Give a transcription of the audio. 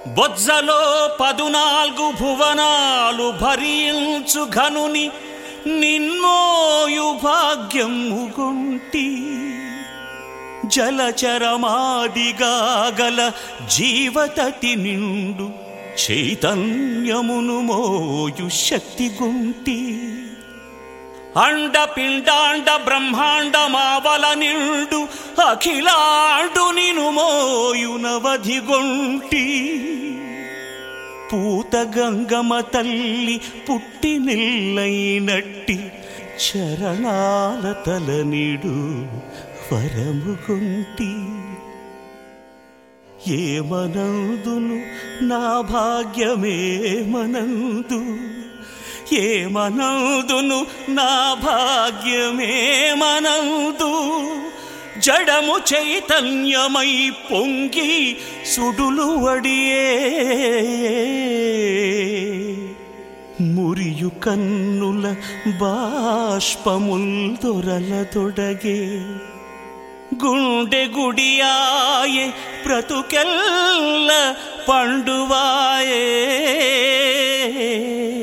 బొజ్జలో పదునాలుగు భువనాలు భరించు ఘనుని నిన్నోయు భాగ్యముగుంటి జలచరమాదిగా గల జీవతతి నిండు చైతన్యమును మోయు శక్తి గుంటి అండ పిండాండ బ్రహ్మాండ మావల నిండు అఖిలాండు నిను మోయునవధిగొంటి పూత గంగమ తల్లి పుట్టి నిల్లైనట్టి చరణాల తలనిడు వరముగుంటి ఏమనందును నా భాగ్యమేమనందు ఏమనందును నా భాగ్యమేమనందు జడము చైతన్యమై పొంగి సుడులు వడియే మురియు కన్నుల బాష్పముల్ దొరల తొడగే గుండె గుడియాయే బ్రతుకెల్ల పండువాయే